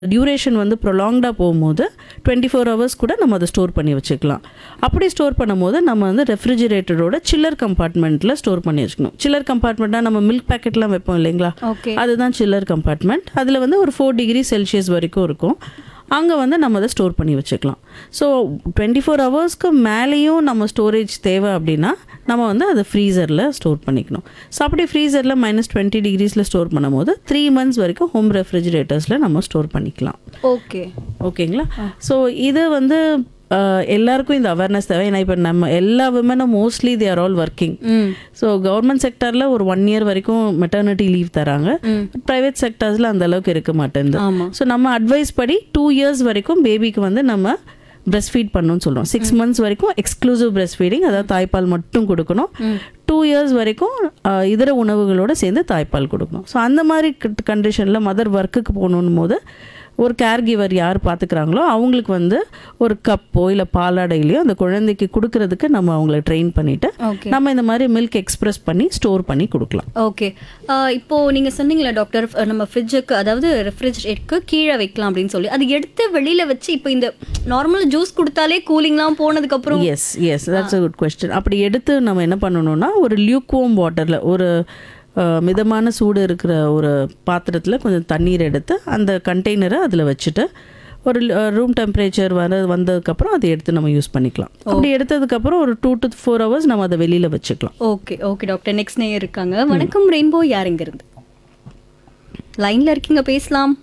Duration வந்து ப்ரொலாங்டாக போகும்போது twenty four hours கூட நம்ம அதை ஸ்டோர் பண்ணி வச்சுக்கலாம் அப்படி ஸ்டோர் பண்ணும்போது நம்ம வந்து ரெஃப்ரிஜிரேட்டரோட சில்லர் கம்பார்ட்மெண்ட்டில் ஸ்டோர் பண்ணி வச்சுக்கணும் சில்லர் கம்பார்ட்மெண்ட்டாக நம்ம மில்க் பேக்கெட்லாம் வைப்போம் இல்லைங்களா ஓகே அதுதான் சில்லர் கம்பார்ட்மெண்ட் அதில் வந்து ஒரு ஃபோர் டிகிரி செல்சியஸ் வரைக்கும் இருக்கும் அங்கே வந்து நம்ம அதை ஸ்டோர் பண்ணி வச்சுக்கலாம் ஸோ டுவெண்ட்டி ஃபோர் ஹவர்ஸ்க்கு மேலேயும் நம்ம ஸ்டோரேஜ் தேவை அப்படின்னா நம்ம வந்து அதை ஃப்ரீசரில் ஸ்டோர் பண்ணிக்கணும் ஸோ அப்படி ஃப்ரீசரில் மைனஸ் டுவெண்ட்டி டிகிரிஸில் ஸ்டோர் பண்ணும்போது த்ரீ மந்த்ஸ் வரைக்கும் ஹோம் ரெஃப்ரிஜிரேட்டர்ஸில் நம்ம ஸ்டோர் பண்ணிக்கலாம் ஓகே ஓகேங்களா ஸோ இது வந்து அஹ், எல்லாருக்கும் இந்த அவேர்னஸ் தேவை ஏன்னா இப்போ நம்ம எல்லா விமனும் mostly they are all working hmm so government செக்டரில் ஒரு ஒன் இயர் வரைக்கும் மெட்டர்னிட்டி லீவ் தராங்க ம் ப்ரைவேட் செக்டர்ஸில் அந்த அளவுக்கு இருக்க மாட்டேங்குது ஆமா ஸோ நம்ம அட்வைஸ் படி டூ இயர்ஸ் வரைக்கும் பேபிக்கு வந்து நம்ம பிரஸ்ட் ஃபீட் பண்ணணும்னு சொல்கிறோம் சிக்ஸ் மந்த்ஸ் வரைக்கும் எக்ஸ்க்ளூசிவ் பிரஸ்ட் ஃபீடிங் அதாவது தாய்ப்பால் மட்டும் கொடுக்கணும் ம் டூ இயர்ஸ் வரைக்கும் ஆஹ், இதர உணவுகளோட சேர்ந்து தாய்ப்பால் கொடுக்கணும் ஸோ அந்த மாதிரி கண்டிஷனில் மதர் ஒர்க்குக்கு போகணும் போது ஒரு கேர் கிவர் யார் பார்த்துக்கிறாங்களோ அவங்களுக்கு வந்து ஒரு கப்போ இல்லை பாலாடையிலையோ அந்த குழந்தைக்கு கொடுக்கறதுக்கு நம்ம அவங்கள ட்ரெயின் பண்ணிவிட்டு ஓகே நம்ம இந்த மாதிரி மில்க் எக்ஸ்பிரஸ் பண்ணி ஸ்டோர் பண்ணி கொடுக்கலாம் ஓகே இப்போ நீங்க சொன்னீங்களா டாக்டர் அஹ் நம்ம ஃப்ரிட்ஜுக்கு அதாவது ரெஃப்ரிஜரேட்டருக்கு கீழே வைக்கலாம் அப்படின்னு சொல்லி அது எடுத்து வெளியில வச்சு இப்போ இந்த நார்மல் ஜூஸ் கொடுத்தாலே கூலிங்லாம் போனதுக்கு அப்புறம் yes yes that's a good question அப்படி எடுத்து நம்ம என்ன பண்ணணும்னா ஒரு லியூக்வோம் வாட்டரில் ஒரு அஹ், மிதமான சூடு இருக்கிற ஒரு பாத்திரத்தில் கொஞ்சம் தண்ணீர் எடுத்து அந்த கண்டெய்னரை அதில் வச்சுட்டு ஒரு ரூம் டெம்பரேச்சர் வர வந்ததுக்கப்புறம் அதை எடுத்து நம்ம யூஸ் பண்ணிக்கலாம் அப்படி எடுத்ததுக்கப்புறம் ஒரு டூ டு ஃபோர் ஹவர்ஸ் நம்ம அதை வெளியில் வச்சுக்கலாம் ஓகே ஓகே டாக்டர் நெக்ஸ்ட் நேயர் இருக்காங்க வணக்கம் ரெயின்போ யாருங்க இருந்து லைன்ல இருக்கீங்க பேசலாம்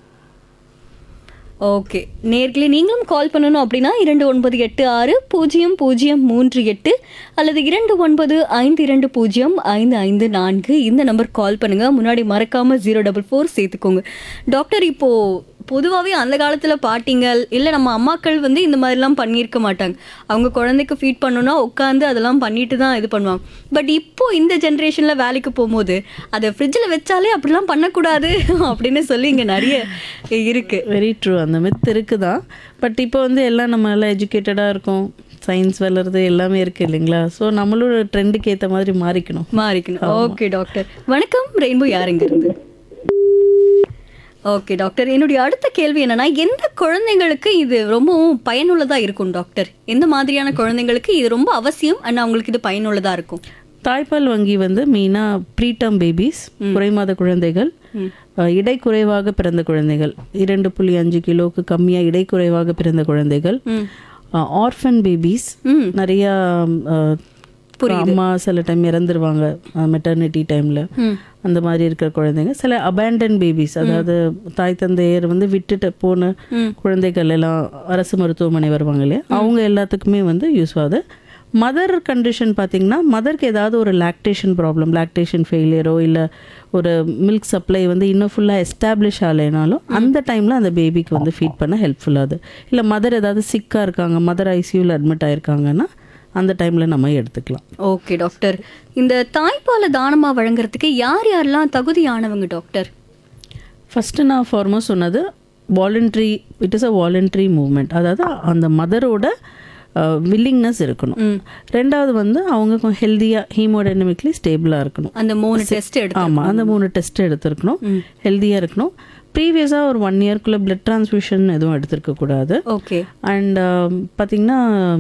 ஓகே நேர்களே நீங்களும் கால் பண்ணணும் அப்படின்னா இரண்டு ஒன்பது எட்டு ஆறு பூஜ்ஜியம் பூஜ்ஜியம் மூன்று எட்டு அல்லது இரண்டு ஒன்பது ஐந்து இரண்டு பூஜ்ஜியம் ஐந்து ஐந்து நான்கு இந்த நம்பர் கால் பண்ணுங்க முன்னாடி மறக்காம ஜீரோ டபுள் ஃபோர் சேர்த்துக்கோங்க டாக்டர் இப்போ பொதுவாகவே அந்த காலத்தில் பாட்டிங்கள் இல்லை நம்ம அம்மாக்கள் வந்து இந்த மாதிரிலாம் பண்ணியிருக்க மாட்டாங்க அவங்க குழந்தைக்கு ஃபீட் பண்ணணும்னா உட்காந்து அதெல்லாம் பண்ணிட்டு தான் இது பண்ணுவாங்க பட் இப்போ இந்த ஜென்ரேஷனில் வேலைக்கு போகும்போது அதை ஃப்ரிட்ஜில் வச்சாலே அப்படிலாம் பண்ணக்கூடாது அப்படின்னு சொல்லி இங்கே நிறைய இருக்கு வெரி ட்ரூ அந்த மித் இருக்குதான் பட் இப்போ வந்து எல்லாம் நம்ம எல்லாம் எஜுகேட்டடாக இருக்கோம் சயின்ஸ் வளருது எல்லாமே இருக்குது இல்லைங்களா ஸோ நம்மளோட ட்ரெண்டுக்கு ஏற்ற மாதிரி மாறிக்கணும் மாறிக்கணும் ஓகே டாக்டர் வணக்கம் ரெயின்போ யாருங்க இருந்து ஓகே டாக்டர் என்னுடைய அடுத்த கேள்வி என்னன்னா எந்த குழந்தைங்களுக்கு இது ரொம்பவும் பயனுள்ளதா இருக்கும் டாக்டர் எந்த மாதிரியான குழந்தைங்களுக்கு இது ரொம்ப அவசியம் அண்ட் அவங்களுக்கு இது பயனுள்ளதா இருக்கும் தாய்ப்பால் வங்கி வந்து மெயினாக ப்ரீடம் பேபிஸ் குறைமாத குழந்தைகள் அஹ், இடை குறைவாக பிறந்த குழந்தைகள் இரண்டு புள்ளி அஞ்சு கிலோவுக்கு கம்மியாக இடை குறைவாக பிறந்த குழந்தைகள் ம் ஆர்ஃபன் பேபிஸ் ம் நிறையா அஹ், அம்மா சில டைம் இறந்துருவாங்க மெட்டர்னிட்டி டைமில் ம் அந்த மாதிரி இருக்கிற குழந்தைங்க சில அபேண்டன் பேபிஸ் அதாவது தாய் தந்தையர் வந்து விட்டுட்டு போன ம். குழந்தைகள் எல்லாம் அரசு மருத்துவமனை வருவாங்க இல்லையா அவங்க எல்லாத்துக்குமே வந்து யூஸ் ஆகுது மதர் கண்டிஷன் பார்த்தீங்கன்னா மதருக்கு ஏதாவது ஒரு லாக்டேஷன் ப்ராப்ளம் லாக்டேஷன் ஃபெயிலியரோ இல்லை ஒரு மில்க் சப்ளை வந்து இன்னும் ஃபுல்லாக எஸ்டாப்ளிஷ் ஆகலைனாலும் அந்த டைமில் அந்த பேபிக்கு வந்து ஃபீட் பண்ண ஹெல்ப்ஃபுல்லாகுது இல்லை மதர் ஏதாவது சிக்காக இருக்காங்க மதர் ஐசியூவில் அட்மிட் ஆயிருக்காங்கன்னா அந்த டைமில் நம்ம எடுத்துக்கலாம் ஓகே டாக்டர் இந்த தாய்ப்பாலை தானமா வழங்குறதுக்கு யார் யாரெல்லாம் தகுதியானவங்க டாக்டர் ஃபஸ்ட்டு நான் ஃபார்மோஸ் சொன்னது voluntary it is a voluntary movement அதாவது அந்த மதரோட வில்லிங்னஸ் இருக்கணும் ம். ரெண்டாவது வந்து அவங்க கொஞ்சம் ஹெல்த்தியாக ஹீமோடைனமிக்லி ஸ்டேபிளாக இருக்கணும் அந்த மூணு டெஸ்ட் எடுத்து ஆமாம் அந்த மூணு டெஸ்ட் எடுத்திருக்கணும் ம். ஹெல்த்தியாக இருக்கணும் ப்ரீவியஸாக ஒரு ஒன் இயர்க்குள்ளே பிளட் ட்ரான்ஸ்ஃபியூஷன் எதுவும் எடுத்திருக்க கூடாது ஓகே அண்ட் பார்த்திங்கன்னா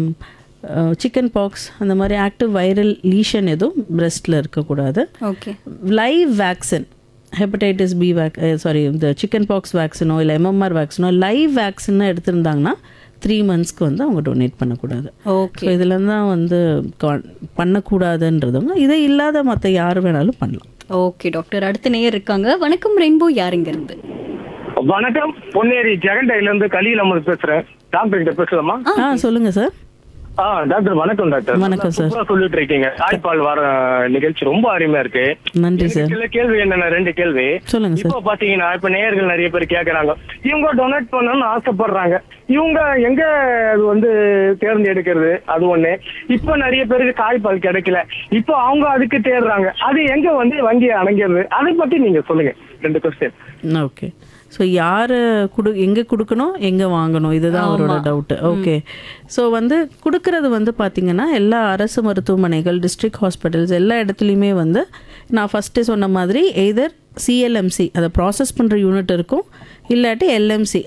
சிக்கன் பாக்ஸ் அந்த மாதிரி ஆக்டிவ் வைரல் லீஷன் எதுவும் பிரெஸ்ட்டில் இருக்கக்கூடாது okay live vaccine hepatitis B vac sorry இந்த சிக்கன் பாக்ஸ் வேக்சினோ இல்லை எம்எம்ஆர் வேக்சினோ லைவ் வேக்சின்னு எடுத்திருந்தாங்கன்னா த்ரீ மந்த்ஸ்க்கு வந்து அவங்க டொனேட் பண்ணக்கூடாது ஓகே ஸோ இதில் தான் வந்து con- பண்ணக்கூடாதுன்றதுங்க இதை இல்லாத மற்ற யார் வேணாலும் பண்ணலாம் ஓகே டாக்டர் அடுத்த நேயர் இருக்காங்க வணக்கம் ரெயின்போ யாருங்க இருந்து வணக்கம் பொன்னேரி ஜெகண்டையில இருந்து கலியில் அமர் பேசுறேன் டாக்டர் கிட்ட பேசலாமா ஆ சொல்லுங்கள் சார் ஆ டாக்டர் வணக்கம் டாக்டர் வணக்கம் சார். சூப்பரா சொல்லிட்டு இருக்கீங்க தாய்ப்பால் வர நிகழ்ச்சி ரொம்ப அருமையா இருக்கு நன்றி சார் சில கேள்வி என்னென்ன ரெண்டு கேள்வி சொல்லுங்கள் சார் இப்போ பாத்தீங்கன்னா இப்ப நேயர்கள் நிறைய பேர் கேக்குறாங்க இவங்க டொனேட் பண்ணணும்னு ஆசைப்படுறாங்க இவங்க எங்க அது வந்து தேர்ந்தெடுக்கிறது அது ஒண்ணு இப்ப நிறைய பேருக்கு தாய்ப்பால் கிடைக்கல இப்போ அவங்க அதுக்கு தேடுறாங்க அது எங்க வந்து வங்கி அணைங்கிறது அதை பத்தி நீங்க சொல்லுங்க ரெண்டு கொஸ்டின் ஓகே ஸோ யார் குடு எங்கே கொடுக்கணும் எங்கே வாங்கணும் இதுதான் அவரோட டவுட்டு ஓகே ஸோ வந்து கொடுக்கறது வந்து பார்த்திங்கன்னா எல்லா அரசு மருத்துவமனைகள் டிஸ்ட்ரிக்ட் ஹாஸ்பிட்டல்ஸ் எல்லா இடத்துலையுமே வந்து நான் ஃபஸ்ட்டே சொன்ன மாதிரி எய்தர் சிஎல்எம்சி அதை ப்ராசஸ் பண்ணுற யூனிட் இருக்கும் இல்லாட்டி எல்எம்சி